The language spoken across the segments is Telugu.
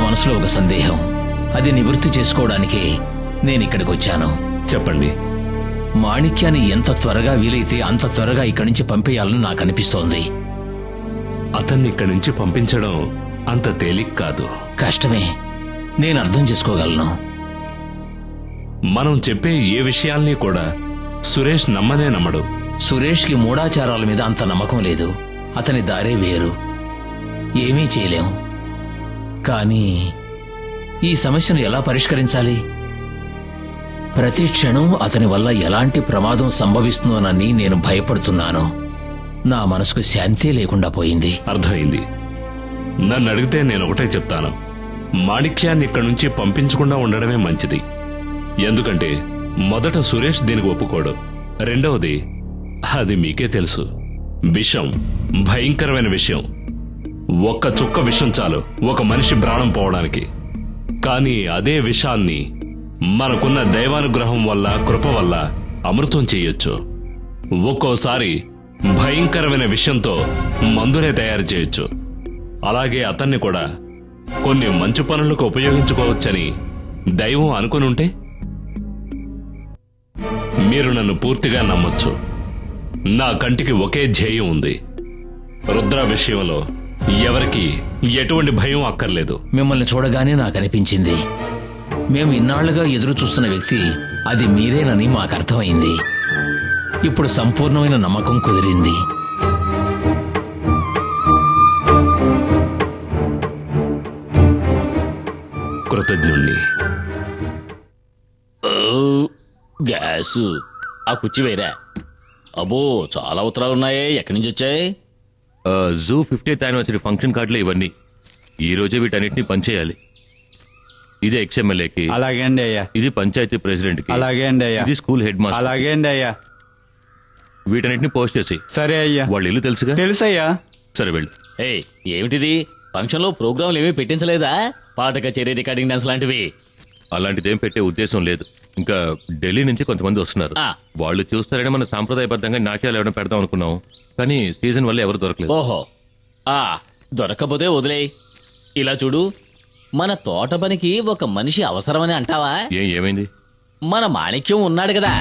మనసులో ఒక సందేహం అది నివృత్తి చేసుకోవడానికి నేను ఇక్కడికి వచ్చాను చెప్పండి మాణిక్యాన్ని ఎంత త్వరగా వీలైతే అంత త్వరగా ఇక్కడి నుంచి పంపేయాలని నాకు అనిపిస్తోంది అతన్ని ఇక్కడి నుంచి పంపించడం అంత తేలిక కాదు కష్టమే నేను అర్థం చేసుకోగలను మనం చెప్పే ఏ విషయాల్ని కూడా సురేష్ నమ్మనే నమ్మడు సురేష్కి మూఢాచారాల మీద అంత నమ్మకం లేదు అతని దారే వేరు ఏమీ చేయలేం కానీ ఈ సమస్యను ఎలా పరిష్కరించాలి ప్రతి క్షణం అతని వల్ల ఎలాంటి ప్రమాదం సంభవిస్తుందోనని నేను భయపడుతున్నాను నా మనసుకు శాంతే లేకుండా పోయింది అర్థమైంది నన్ను అడిగితే నేను ఒకటే చెప్తాను మాణిక్యాన్ని ఇక్కడి నుంచి పంపించకుండా ఉండడమే మంచిది ఎందుకంటే మొదట సురేష్ దీనికి ఒప్పుకోడు రెండవది అది మీకే తెలుసు విషం భయంకరమైన విషయం ఒక్క చుక్క విషం చాలు ఒక మనిషి ప్రాణం పోవడానికి కానీ అదే విషాన్ని మనకున్న దైవానుగ్రహం వల్ల కృప వల్ల అమృతం చేయొచ్చు ఒక్కోసారి భయంకరమైన విషయంతో మందునే తయారు చేయొచ్చు అలాగే అతన్ని కూడా కొన్ని మంచి పనులకు ఉపయోగించుకోవచ్చని దైవం అనుకుని ఉంటే మీరు నన్ను పూర్తిగా నమ్మొచ్చు నా కంటికి ఒకే ధ్యేయం ఉంది రుద్ర విషయంలో ఎవరికి ఎటువంటి భయం అక్కర్లేదు మిమ్మల్ని చూడగానే నాకు అనిపించింది మేము ఇన్నాళ్లుగా ఎదురు చూస్తున్న వ్యక్తి అది మీరేనని మాకు అర్థమైంది ఇప్పుడు సంపూర్ణమైన నమ్మకం కుదిరింది కృతజ్ఞుణ్ణి గ్యాసు ఆ కుర్చీ వేరా అబ్బో చాలా ఉత్తరాలు ఉన్నాయే ఎక్కడి నుంచి వచ్చాయి ఆ, జూ ఫిఫ్టీత్ యానివర్సరీ ఫంక్షన్ కార్డులు ఇవన్నీ ఈ రోజే వీటన్నిటిని పనిచేయాలి ఇది ఎక్స్ఎమ్మెల్యేకి అలాగే అండి అయ్యా ఇది పంచాయతీ ప్రెసిడెంట్ కి అలాగే అండి అయ్యా ఇది స్కూల్ హెడ్ మాస్టర్ అలాగే అండి అయ్యా వీటన్నిటిని పోస్ట్ చేసి సరే అయ్యా వాళ్ళ ఇల్లు తెలుసుగా తెలుసయ్యా సరే వెళ్ళు ఏయ్ ఏమిటిది ఫంక్షన్ లో ప్రోగ్రాంలు ఏమీ పెట్టించలేదా పాట కచేరీ రికార్డింగ్ డాన్స్ లాంటివి అలాంటిదేం పెట్టే ఉద్దేశం లేదు ఇంకా ఢిల్లీ నుంచి కొంతమంది వస్తున్నారు ఆ. వాళ్ళు చూస్తారని మన సాంప్రదాయబద్ధంగా నాట్యాలు ఏమైనా పెడదాం అనుకున్నాం కానీ సీజన్ వల్ల ఎవరు దొరకలేదు ఓహో ఆ దొరక్కపోతే వదిలేయ్ ఇలా చూడు మన తోట పనికి ఒక మనిషి అవసరమని అంటావా ఏం ఏమైంది మన మాణిక్యం ఉన్నాడు కదా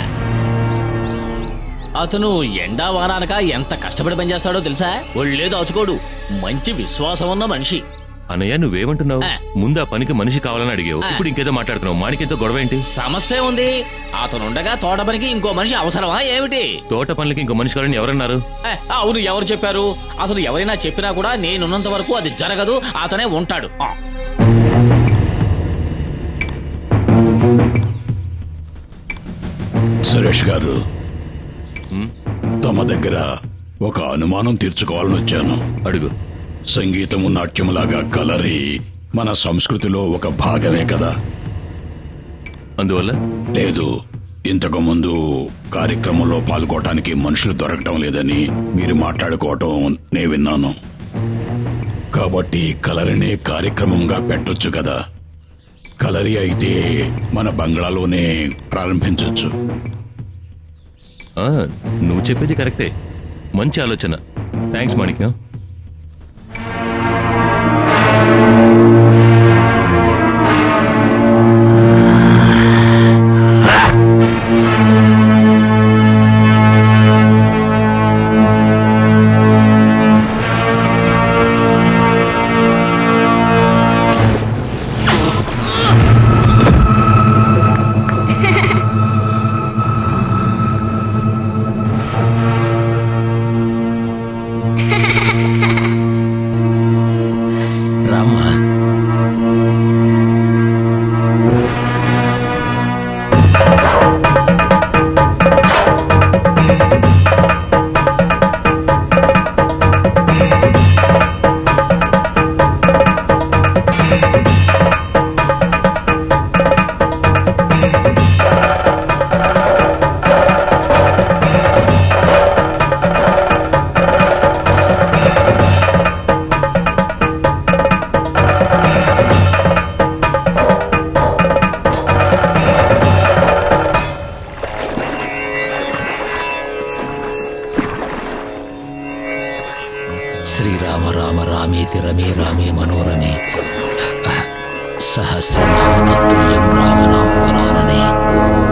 అతను ఎండా వారానక ఎంత కష్టపడి పనిచేస్తాడో తెలుసా ఒళ్ళే దాచుకోడు మంచి విశ్వాసం ఉన్న మనిషి అన్నయ్య నువ్వేమంటున్నావు ఆ. ముందు ఆ పనికి మనిషి కావాలని అడిగావు ఆ. ఇప్పుడు ఇంకేదో మాట్లాడుతున్నావు మానికేతో గొడవ ఏంటి సమస్య ఉంది అతనుండగా తోట పనికి ఇంకో మనిషి అవసరమా ఏమిటి తోట పనులకి ఇంకో మనిషి కావాలని ఎవరన్నారు ఏ, అవును ఎవరు చెప్పారు అసలు ఎవరైనా చెప్పినా కూడా నేనున్నంత వరకు అది జరగదు అతనే ఉంటాడు ఆ. సురేష్ గారు తమ దగ్గర ఒక అనుమానం తీర్చుకోవాలని వచ్చాను అడుగు సంగీతము నాట్యములాగా కలరి మన సంస్కృతిలో ఒక భాగమే కదా అందువల్ల లేదు ఇంతకు ముందు కార్యక్రమంలో పాల్గొనడానికి మనుషులు దొరకటం లేదని మీరు మాట్లాడుకోవటం నే విన్నాను కాబట్టి కలరినే కార్యక్రమంగా పెట్టొచ్చు కదా కలరి అయితే మన బంగ్లాలోనే ప్రారంభించొచ్చు ఆ, నువ్వు చెప్పేది కరెక్టే మంచి ఆలోచన థ్యాంక్స్ మాణిక్యం రామ్మా శ్రీరామ రామ రామేతి రమే రామే మనోరమే సహస్రనామ తత్తుల్యం రామనామ వరాననే